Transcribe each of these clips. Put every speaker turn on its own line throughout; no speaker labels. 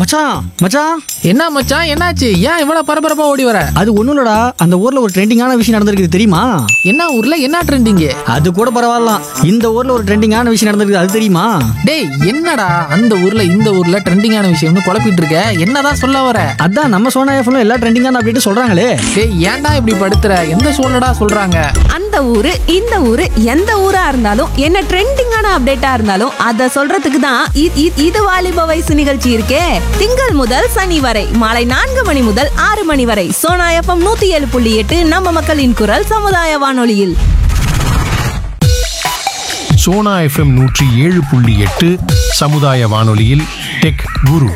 மச்சான் மச்சான்
என்ன மச்சான் என்னாச்சு ஏன் இவ்வளவு பரபரப்பா ஓடி வர
அது ஒண்ணும் இல்லடா அந்த ஊர்ல ஒரு ட்ரெண்டிங்கான விஷயம் நடந்திருக்கு தெரியுமா
என்ன ஊர்ல என்ன ட்ரெண்டிங்
அது கூட பரவாயில்லாம் இந்த ஊர்ல ஒரு ட்ரெண்டிங்கான விஷயம் நடந்திருக்கு அது தெரியுமா
டேய் என்னடா அந்த ஊர்ல இந்த ஊர்ல ட்ரெண்டிங்கான விஷயம்னு குழப்பிட்டு இருக்க என்னதான் சொல்ல வர
அதான் நம்ம சோனா எஃப்ல எல்லா ட்ரெண்டிங்கான அப்டேட் சொல்றாங்களே
டேய் ஏன்டா இப்படி படுத்துற எந்த சூழ்நிடா சொல்றாங்க
அந்த ஊரு இந்த ஊரு எந்த ஊரா இருந்தாலும் என்ன ட்ரெண்டிங்கான அப்டேட்டா இருந்தாலும் அத சொல்றதுக்கு தான் இ- இ- இது வாலிப வயசு நிகழ்ச்சி இருக்கே திங்கள் முதல் சனி வரை மாலை நான்கு மணி முதல் ஆறு மணி வரை சோனா எஃப்எம் நூத்தி ஏழு புள்ளி எட்டு நம்ம மக்களின் குரல் சமுதாய வானொலியில்
சோனா எஃப்எம் நூற்றி ஏழு புள்ளி எட்டு சமுதாய வானொலியில் டெக் குரு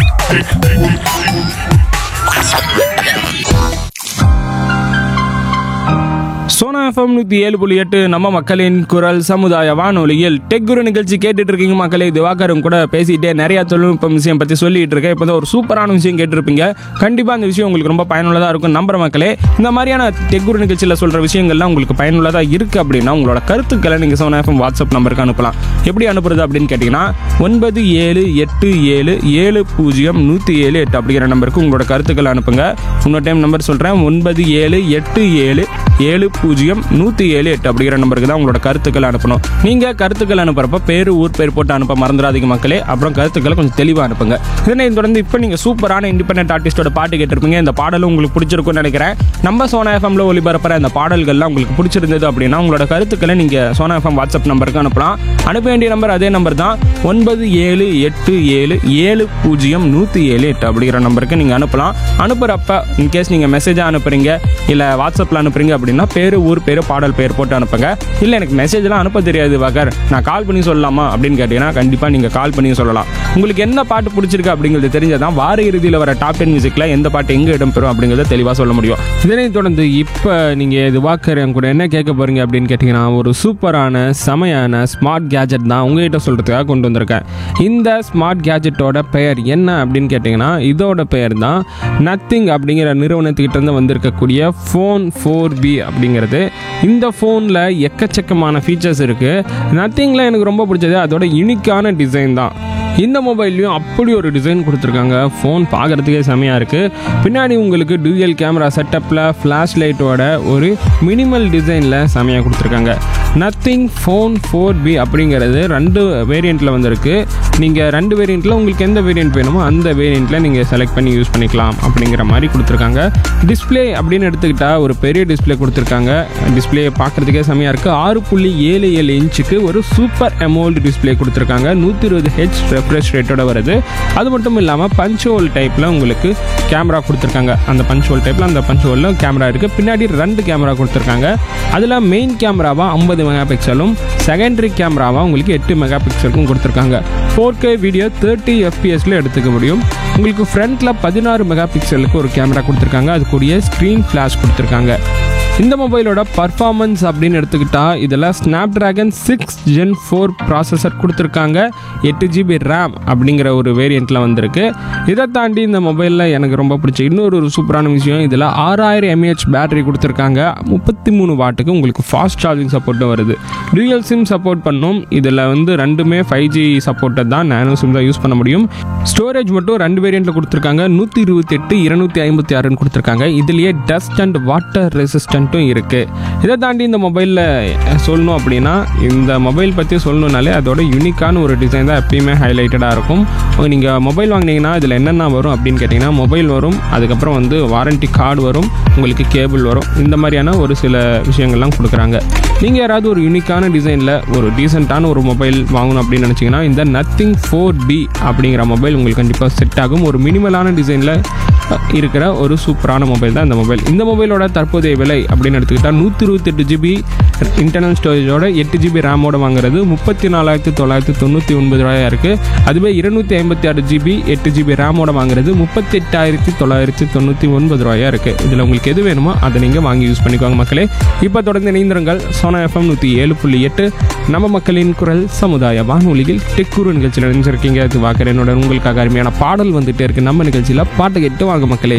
சோனா எஃப்எம் நூற்றி ஏழு புள்ளி எட்டு நம்ம மக்களின் குரல் சமுதாய வானொலியில் டெக் குரு நிகழ்ச்சி கேட்டுட்டு இருக்கீங்க மக்களே திவாகரும் கூட பேசிட்டே நிறைய தொழில்நுட்பம் விஷயம் பற்றி சொல்லிட்டு இருக்கேன் இப்போ ஒரு சூப்பரான விஷயம் கேட்டிருப்பீங்க கண்டிப்பாக அந்த விஷயம் உங்களுக்கு ரொம்ப பயனுள்ளதாக இருக்கும் நம்புற மக்களே இந்த மாதிரியான டெக் குரு நிகழ்ச்சியில் சொல்கிற விஷயங்கள்லாம் உங்களுக்கு பயனுள்ளதாக இருக்குது அப்படின்னா உங்களோட கருத்துக்களை நீங்கள் சோனா எஃப்எம் வாட்ஸ்அப் நம்பருக்கு அனுப்பலாம் எப்படி அனுப்புறது அப்படின்னு கேட்டிங்கன்னா ஒன்பது ஏழு எட்டு ஏழு ஏழு பூஜ்ஜியம் நூற்றி ஏழு எட்டு அப்படிங்கிற நம்பருக்கு உங்களோட கருத்துக்களை அனுப்புங்க இன்னொரு டைம் நம்பர் சொல்கிறேன் ஒன்பது ஏழு எட்டு ஏழு ஏழு பூஜ்ஜியம் நூற்றி ஏழு எட்டு அப்படிங்கிற நம்பருக்கு தான் உங்களோட கருத்துக்களை அனுப்பணும் நீங்கள் கருத்துக்கள் அனுப்புறப்ப பேர் ஊர் பேர் போட்டு அனுப்ப மறந்துடாதீங்க மக்களே அப்புறம் கருத்துக்களை கொஞ்சம் தெளிவாக அனுப்புங்க இதனை தொடர்ந்து இப்போ நீங்கள் சூப்பரான இண்டிபெண்டன்ட் ஆர்டிஸ்டோட பாட்டு கேட்டிருப்பீங்க இந்த பாடலும் உங்களுக்கு பிடிச்சிருக்கும்னு நினைக்கிறேன் நம்ம சோனா எஃப்எம்ல ஒளிபரப்புற இந்த பாடல்கள்லாம் உங்களுக்கு பிடிச்சிருந்தது அப்படின்னா உங்களோட கருத்துக்களை நீங்கள் சோனா எஃப்எம் வாட்ஸ்அப் நம்பருக்கு அனுப்பலாம் அனுப்ப வேண்டிய நம்பர் அதே நம்பர் தான் ஒன்பது ஏழு எட்டு ஏழு ஏழு பூஜ்ஜியம் நூற்றி ஏழு எட்டு அப்படிங்கிற நம்பருக்கு நீங்கள் அனுப்பலாம் அனுப்புகிறப்ப இன்கேஸ் நீங்கள் மெசேஜாக அனுப்புறீங்க இல்லை வாட்ஸ்அப்பில் அனுப்புறீங்க அப்படின்னா பேர் ஊர் பேர் பாடல் பேர் போட்டு அனுப்புங்க இல்லை எனக்கு மெசேஜ்லாம் அனுப்ப தெரியாது வகர் நான் கால் பண்ணி சொல்லலாமா அப்படின்னு கேட்டிங்கன்னா கண்டிப்பாக நீங்கள் கால் பண்ணி சொல்லலாம் உங்களுக்கு என்ன பாட்டு பிடிச்சிருக்கு அப்படிங்கிறது தெரிஞ்சதான் வார இறுதியில் வர டாப் டென் மியூசிக்கில் எந்த பாட்டு எங்கே இடம்பெறும் அப்படிங்கிறத தெளிவாக சொல்ல முடியும் இதனை தொடர்ந்து இப்போ நீங்கள் இது வாக்கர் என் கூட என்ன கேட்க போகிறீங்க அப்படின்னு கேட்டிங்கன்னா ஒரு சூப்பரான செமையான ஸ்மார்ட் கேஜெட் தான் உங்ககிட்ட சொல்கிறதுக்காக கொண்டு வந்திருக்கேன் இந்த ஸ்மார்ட் கேஜெட்டோட பெயர் என்ன அப்படின்னு கேட்டிங்கன்னா இதோட பெயர் தான் நத்திங் அப்படிங்கிற நிறுவனத்துக்கிட்ட இருந்து வந்திருக்கக்கூடிய ஃபோன் ஃபோர் பி அப்படிங்கிறது இந்த ஃபோனில் எக்கச்சக்கமான ஃபீச்சர்ஸ் இருக்குது நத்திங்கில் எனக்கு ரொம்ப பிடிச்சது அதோட யூனிக்கான டிசைன் தான் இந்த மொபைல்லையும் அப்படி ஒரு டிசைன் கொடுத்துருக்காங்க ஃபோன் பார்க்குறதுக்கே செமையாக இருக்குது பின்னாடி உங்களுக்கு டூயல் கேமரா செட்டப்பில் ஃப்ளாஷ் லைட்டோட ஒரு மினிமல் டிசைனில் செமையாக கொடுத்துருக்காங்க நத்திங் ஃபோன் ஃபோர் பி அப்படிங்கிறது ரெண்டு வேரியண்ட்டில் வந்திருக்கு நீங்கள் ரெண்டு வேரியண்ட்டில் உங்களுக்கு எந்த வேரியண்ட் வேணுமோ அந்த வேரியண்ட்டில் நீங்கள் செலக்ட் பண்ணி யூஸ் பண்ணிக்கலாம் அப்படிங்கிற மாதிரி கொடுத்துருக்காங்க டிஸ்ப்ளே அப்படின்னு எடுத்துக்கிட்டால் ஒரு பெரிய டிஸ்ப்ளே கொடுத்துருக்காங்க டிஸ்ப்ளே பார்க்குறதுக்கே செமையாக இருக்குது ஆறு புள்ளி ஏழு ஏழு இன்ச்சுக்கு ஒரு சூப்பர் அமௌல்டு டிஸ்ப்ளே கொடுத்துருக்காங்க நூற்றி இருபது ஹெச் ரெஃப்ரெஷ் ரேட்டோட வருது அது மட்டும் இல்லாமல் பஞ்ச் ஹோல் டைப்பில் உங்களுக்கு கேமரா கொடுத்துருக்காங்க அந்த பஞ்ச் ஹோல் டைப்பில் அந்த பஞ்ச் ஹோலில் கேமரா இருக்குது பின்னாடி ரெண்டு கேமரா கொடுத்துருக்காங்க அதில் மெயின் கேமராவாக ஐம்பது மெகா பிக்சலும் செகண்டரி கேமராவாக உங்களுக்கு எட்டு மெகா பிக்சலுக்கும் கொடுத்துருக்காங்க ஃபோர் கே வீடியோ தேர்ட்டி எஃப்பிஎஸ்ல எடுத்துக்க முடியும் உங்களுக்கு ஃப்ரண்ட்டில் பதினாறு மெகா பிக்சலுக்கு ஒரு கேமரா கொடுத்துருக்காங்க அது கூடிய ஸ்க்ரீன் ஃப்ளாஷ் கொடுத்துருக்காங்க இந்த மொபைலோட பர்ஃபார்மன்ஸ் அப்படின்னு எடுத்துக்கிட்டா இதில் Snapdragon six gen four processor கொடுத்துருக்காங்க எட்டு ஜிபி ரேம் அப்படிங்கிற ஒரு வேரியண்ட்டில் வந்திருக்கு இதை தாண்டி இந்த மொபைலில் எனக்கு ரொம்ப பிடிச்ச இன்னொரு ஒரு சூப்பரான விஷயம் இதில் ஆறாயிரம் எம்ஏஹெச் பேட்டரி கொடுத்துருக்காங்க முப்பத்தி மூணு வாட்டுக்கு உங்களுக்கு ஃபாஸ்ட் சார்ஜிங் சப்போர்ட்டும் வருது டூயல் சிம் சப்போர்ட் பண்ணும் இதில் வந்து ரெண்டுமே ஃபைவ் ஜி சப்போர்ட்டை தான் நானோ சிம் தான் யூஸ் பண்ண முடியும் ஸ்டோரேஜ் மட்டும் ரெண்டு வேரியண்ட்டில் கொடுத்துருக்காங்க நூற்றி இருபத்தெட்டு இருநூத்தி ஐம்பத்தி ஆறுன்னு கொடுத்துருக்காங்க இதுலேயே டஸ்ட் அண்ட் வாட்டர் ரெசிஸ்டன்ட்டும் இருக்குது இதை தாண்டி இந்த மொபைலில் சொல்லணும் அப்படின்னா இந்த மொபைல் பற்றி சொல்லணுனாலே அதோட யூனிக்கான ஒரு டிசைன் தான் எப்பயுமே ஹைலைட்டடாக இருக்கும் நீங்கள் மொபைல் வாங்கினீங்கன்னா இதில் என்னென்ன வரும் அப்படின்னு கேட்டிங்கன்னா மொபைல் வரும் அதுக்கப்புறம் வந்து வாரண்டி கார்டு வரும் உங்களுக்கு கேபிள் வரும் இந்த மாதிரியான ஒரு சில விஷயங்கள்லாம் கொடுக்குறாங்க நீங்கள் யாராவது ஒரு யூனிக்கான டிசைனில் ஒரு டீசெண்டான ஒரு மொபைல் வாங்கணும் அப்படின்னு நினச்சிங்கன்னா இந்த நத்திங் ஃபோர் பி அப்படிங்கிற மொபைல் உங்களுக்கு கண்டிப்பாக செட் ஆகும் ஒரு மினிமலான டிசைனில் இருக்கிற ஒரு சூப்பரான மொபைல் தான் இந்த மொபைல் இந்த மொபைலோட தற்போதைய விலை அப்படின்னு எடுத்துக்கிட்டால் நூற்றி இருபத்தெட்டு ஜிபி இன்டர்னல் ஸ்டோரேஜோட எட்டு ஜிபி ரேமோட வாங்குறது முப்பத்தி நாலாயிரத்தி தொள்ளாயிரத்தி தொண்ணூற்றி ஒன்பது ரூபாயா இருக்குது அதுவே இருநூற்றி ஐம்பத்தி ஆறு ஜிபி எட்டு ஜிபி ரேமோட வாங்குறது முப்பத்தி எட்டாயிரத்தி தொள்ளாயிரத்தி தொண்ணூற்றி ஒன்பது ரூபாயா இருக்குது இதில் உங்களுக்கு எது வேணுமோ அதை நீங்கள் வாங்கி யூஸ் பண்ணிக்கோங்க மக்களே இப்போ தொடர்ந்து இணைந்திருங்கள் சோனா எஃப்எம் நூற்றி ஏழு புள்ளி எட்டு நம்ம மக்களின் குரல் சமுதாய வானொலியில் டெக்குரு நிகழ்ச்சியில் நினைச்சிருக்கீங்க இது வாக்கர் என்னோட உங்களுக்காக அருமையான பாடல் வந்துட்டே இருக்கு நம்ம நிகழ்ச்சியில் பாட்டு கேட்டு வாங்க மக்களே